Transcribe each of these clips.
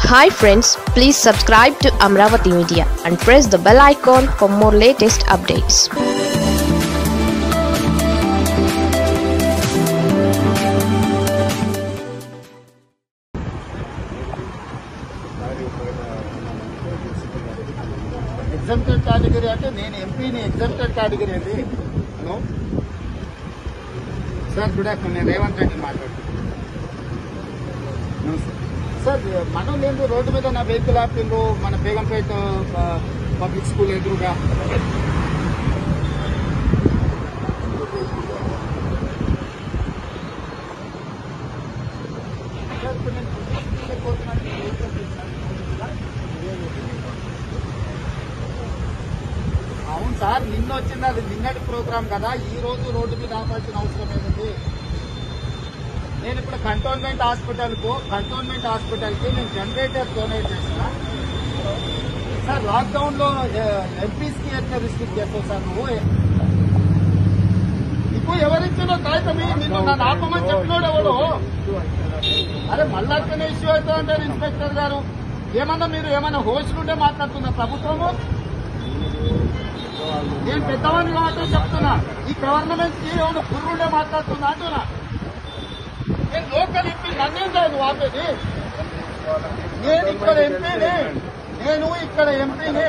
Hi friends please subscribe to Amaravati media and press the bell icon for more latest updates exempted category అంటే నేను ఎంపీని exempted category అండి hello sir good afternoon నేను రేవంత్ రెడ్డి మాట్లాడుతున్నాను నమస్తే. Sir మనం నేను రోడ్డు మీద నా వెహికల్ ఆపిండ్రు మన బేగంపేట ఆ, పబ్లిక్ స్కూల్ ఎదురుగా సార్, ఇప్పుడు నేను పుస్తకం కోరుతున్నాను. అవును సార్ నిన్న వచ్చింది అది నిన్నటి ప్రోగ్రామ్ కదా ఈ రోజు రోడ్డు మీద ఆపాల్సిన అవసరం ఏముంది నేను ఇప్పుడు కంటోన్మెంట్ హాస్పిటల్ కు కంటోన్మెంట్ హాస్పిటల్ కి నేను జనరేటర్ డొనేట్ చేసిన సార్ లాక్డౌన్ లో ఎంపీస్ కి ఎట్లా రిస్ట్రిక్ట్ చేస్తావు సార్ నువ్వు ఇప్పుడు ఎవరిచ్చినో కాగితం నిన్ను నన్ను ఆపమని చెప్పినోడు ఎవడు అరే మళ్ళా అట్లనే ఇష్యూ అవుతా అంటారు ఇన్స్పెక్టర్ గారు ఏమన్నా మీరు ఏమన్నా హోస్టులుంటే మాట్లాడుతున్నా ప్రభుత్వము నేను పెద్దవాడిని కాబట్టి చెప్తున్నా ఈ గవర్నమెంట్ కి ఏమైనా కుర్రుండే మాట్లాడుతున్నా అంటున్నా నేను లోకల్ ఎంపీ నన్నేం కాదు ఆపేది నేను ఇక్కడ ఎంపీని నేను ఇక్కడ ఎంపీని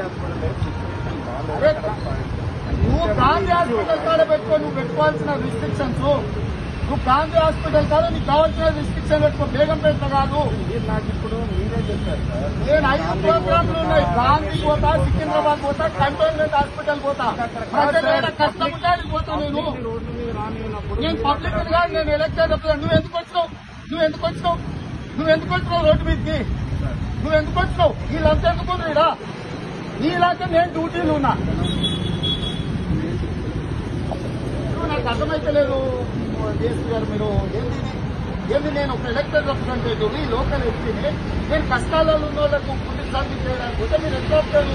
అరే, నువ్వు గాంధీ హాస్పిటల్ కాడ పెట్టుకో నువ్వు పెట్టుకోవాల్సిన రిస్ట్రిక్షన్స్ నువ్వు గాంధీ హాస్పిటల్ కాడ నీకు కావాల్సిన రిస్ట్రిక్షన్ పెట్టుకో బేగంపేట కాదు నాకు ఇప్పుడు మీరే చెప్పారు సార్ నేను ఐదు ప్రోగ్రాంలు ఉన్నాయి గాంధీ పోతా సికింద్రాబాద్ పోతా కంటోన్మెంట్ హాస్పిటల్ పోతా ప్రజల కష్టం ఉంటాడు పోతా నేను నేను పబ్లిక్ కాదు నేను ఎలక్షన్ చెప్తాను నువ్వు ఎందుకు వచ్చినావు నువ్వు ఎందుకు వచ్చినావు నువ్వు ఎందుకు వచ్చినావు రోడ్డు మీదకి నువ్వు ఎందుకు వచ్చినావు వీళ్ళంతా ఎందుకు రీడా నీలాగా నేను డ్యూటీలు ఉన్నా ఇప్పుడు నాకు అర్థమైతే లేదు డిఎస్పీ గారు మీరు ఏంది ఇది? ఏంది నేను ఒక ఎలక్టెడ్ రిప్రజెంటేటివ్ ఈ లోకల్ ఎంపీని నేను కష్టాలలో ఉన్న వాళ్ళకు ఫుడ్ సర్వీస్ చేయడానికి పోతే మీరు ఎంత వస్తారు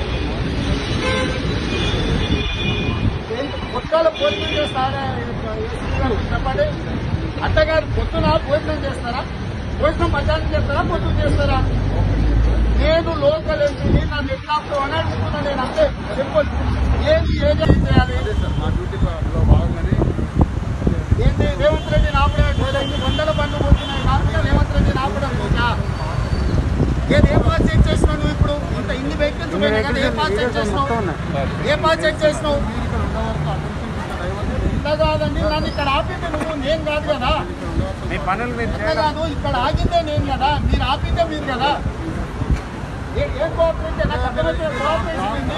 పొట్టాల భోజనం చేస్తారా ఏసీ గారు చెప్పండి అత్తగారు పొద్దున భోజనం చేస్తారా భోజనం మధ్యాహ్నం చేస్తారా పొద్దున చేస్తారా నేను లోకల్ ఎంపీని నన్ను ఎట్లా అని అడుగుతున్నా నేను అంతే సింపుల్ ఏది ఏజెంట్ చేయాలి మా డ్యూటీలో భాగంగానే ఏంటి రేవంత్ రెడ్డి ఆపడం ఐదు వందల బండ్లు పోతున్నాయి కాకుండా రేవంత్ రెడ్డి ఆపడం పోతా ఏది ఏ పాస్ చెక్ చేసినావు నువ్వు ఇప్పుడు ఇంత ఇన్ని వెహికల్స్ పోయినాయి కదా ఏ పాస్ చెక్ చేసినావు ఏ పాస్ చెక్ చేసినావు ఇంత కాదండి నన్ను ఇక్కడ ఆపింది నువ్వు నేను కాదు కదా మీ పనులు మీరు ఇంత కాదు ఇక్కడ ఆగిందే నేను కదా మీరు ఆపిందే మీరు కదా ఏ- ఏం కోఆపరేషన్ నాకు అర్థమైతే కోఆపరేషన్ ఉంది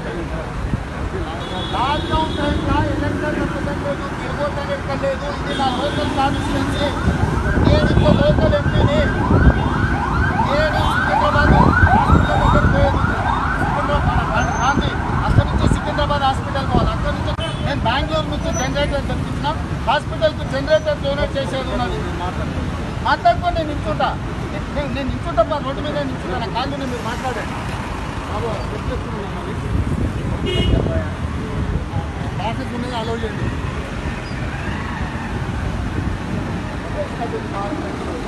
లాక్డౌన్ టైంలో ఎలక్షన్ రిప్రజెంటేటివ్ తిరుగుతానే ఇక్కడ లేదు ఇది నా లోకల్ కాన్స్టిట్యున్సీ నేను ఇక్కడ లోకల్ ఎంపీని నేను సికింద్రాబాద్ హాస్పిటల్ దగ్గర పోయేది సికింద్రాబాద్ మన గాంధీ అక్కడి నుంచి సికింద్రాబాద్ హాస్పిటల్ పోవాలి అక్కడి నుంచి నేను బెంగళూరు నుంచి జనరేటర్ తెప్పించిన హాస్పిటల్కు జనరేటర్ డొనేట్ చేసేది ఉన్నది మాట్లాడుకొని నేను నిల్చుంటా నేను నేను నిల్చుంటా మా రోడ్డు మీద నిల్చుంటా నా కాళ్ళు మీరు మాట్లాడండి బాబు చెప్తున్నాను మరి ట్రాఫిక్ ఉన్నది అలౌ చేయండి